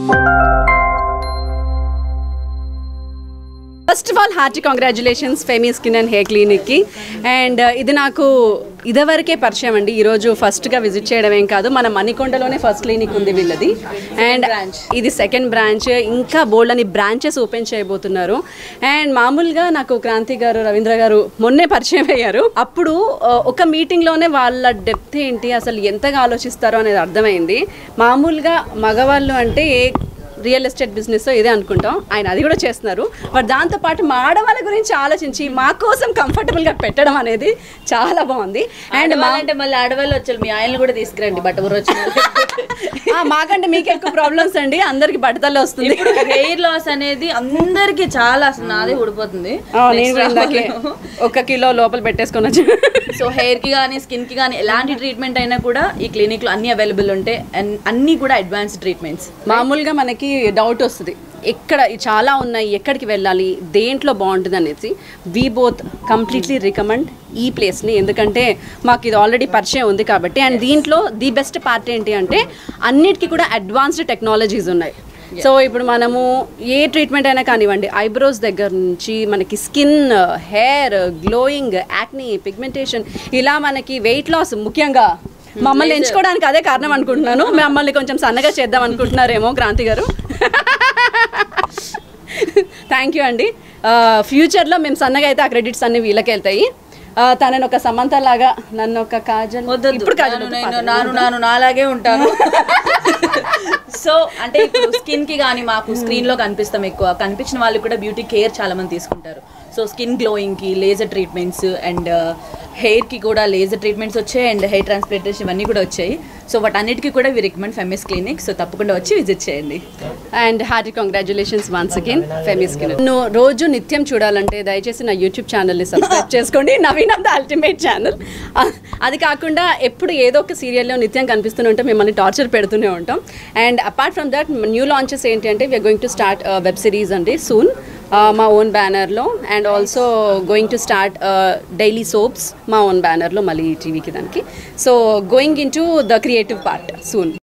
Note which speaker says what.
Speaker 1: First of all hearty congratulations Femi skin and hair క్లినిక్కి and ఇది నాకు ఇదివరకే పరిచయం అండి ఈరోజు ఫస్ట్గా విజిట్ చేయడం ఏం కాదు మన మణికొండలోనే ఫస్ట్ క్లినిక్ ఉంది వీళ్ళది అండ్ ఇది సెకండ్ బ్రాంచ్ ఇంకా బోల్డ్ అని బ్రాంచెస్ ఓపెన్ చేయబోతున్నారు అండ్ మామూలుగా నాకు క్రాంతి గారు రవీంద్ర గారు మొన్నే పరిచయం అయ్యారు అప్పుడు ఆ, ఒక మీటింగ్లోనే వాళ్ళ డెప్త్ ఏంటి అసలు ఎంతగా ఆలోచిస్తారో అనేది అర్థమైంది మామూలుగా మగవాళ్ళు అంటే ఏ రియల్ ఎస్టేట్ బిజినెస్ ఇదే అనుకుంటాం ఆయన అది కూడా చేస్తున్నారు బట్ దాంతోపాటు మా ఆడవాళ్ళ గురించి ఆలోచించి మా కోసం కంఫర్టబుల్గా పెట్టడం అనేది చాలా బాగుంది అండ్ మా
Speaker 2: అంటే మళ్ళీ ఆడవాళ్ళు వచ్చారు మీ ఆయనలు కూడా తీసుకురండి బట్ ఊరు వచ్చిన
Speaker 1: ఆ, మాకంటే మీకు ఎక్కువ ప్రాబ్లమ్స్ అండి అందరికి బట్టతల్లో వస్తుంది
Speaker 2: ఇప్పుడు హెయిర్ లాస్ అనేది అందరికి చాలా అసలు నాదే ఊడిపోతుంది
Speaker 1: ఆ, నేను కూడా ఇందాకే ఒక కిలో లోపల పెట్టేసుకొని వచ్చి
Speaker 2: సో హెయిర్ కి కానీ స్కిన్ కి కానీ ఎలాంటి ట్రీట్మెంట్ అయినా కూడా ఈ క్లినిక్ లో అన్ని అవైలబుల్ ఉంటాయి అండ్ అన్ని కూడా అడ్వాన్స్ ట్రీట్మెంట్స్
Speaker 1: మామూలుగా మనకి డౌట్ వస్తుంది ఎక్కడ చాలా ఉన్నాయి ఎక్కడికి వెళ్ళాలి దేంట్లో బాగుంటుంది అనేసి వీ బోత్ కంప్లీట్లీ రికమెండ్ ఈ ప్లేస్ని ఎందుకంటే మాకు ఇది ఆల్రెడీ పరిచయం ఉంది కాబట్టి అండ్ దీంట్లో ది బెస్ట్ పార్ట్ ఏంటి అంటే అన్నిటికీ కూడా అడ్వాన్స్డ్ టెక్నాలజీస్ ఉన్నాయి సో ఇప్పుడు మనము ఏ ట్రీట్మెంట్ అయినా కానివ్వండి ఐబ్రోస్ దగ్గర నుంచి మనకి skin hair glowing acne pigmentation ఇలా మనకి వెయిట్ లాస్ ముఖ్యంగా మమ్మల్ని ఎంచుకోవడానికి అదే కారణం అనుకుంటున్నాను మమ్మల్ని కొంచెం సన్నగా చేద్దాం అనుకుంటున్నారేమో క్రాంతి గారు థ్యాంక్ యూ అండి ఫ్యూచర్లో మేము సన్నగా అయితే ఆ క్రెడిట్స్ అన్ని వీళ్ళకి వెళ్తాయి ఆ, తనని ఒక సమంత లాగా నన్ను ఒక కాజల్
Speaker 2: వద్దొద్దు.
Speaker 1: ఇప్పుడు కాజల్
Speaker 2: నాను
Speaker 1: వద్దు,
Speaker 2: నేను-
Speaker 1: పాత.
Speaker 2: నాను నాను నాలాగే ఉంటాను సో అంటే ఇప్పుడు స్కిన్ కి కానీ మాకు స్క్రీన్ లో కనిపిస్తాం ఎక్కువ కనిపించిన వాళ్ళు కూడా బ్యూటీ కేర్ చాలా మంది తీసుకుంటారు సో స్కిన్ గ్లోయింగ్ కి లేజర్ ట్రీట్మెంట్స్ అండ్ హెయిర్ కి కూడా లేజర్ ట్రీట్మెంట్స్ వచ్చాయి అండ్ హెయిర్ ట్రాన్స్ప్లాంటేషన్ ఇవన్నీ కూడా వచ్చాయి సో వాటన్నిటికీ కూడా we recommend Femis clinic so తప్పకుండా వచ్చి విజిట్ చేయండి
Speaker 1: and hearty congratulations once again Femis నువ్వు రోజు నిత్యం చూడాలంటే దయచేసి నా యూట్యూబ్ ఛానల్ని సబ్స్క్రైబ్ చేసుకోండి Naveen of the ultimate channel అది కాకుండా ఎప్పుడు ఏదో ఒక సీరియల్లో నిత్యం కనిపిస్తూనే ఉంటాం మిమ్మల్ని టార్చర్ పెడుతూనే ఉంటాం and apart from that new launches ఏంటి అంటే we are going to start web series అండి సూన్ మా ఓన్ బ్యానర్లో and also going to start daily soaps మా ఓన్ బ్యానర్లో మళ్ళీ టీవీకి దానికి so going in to the creative part soon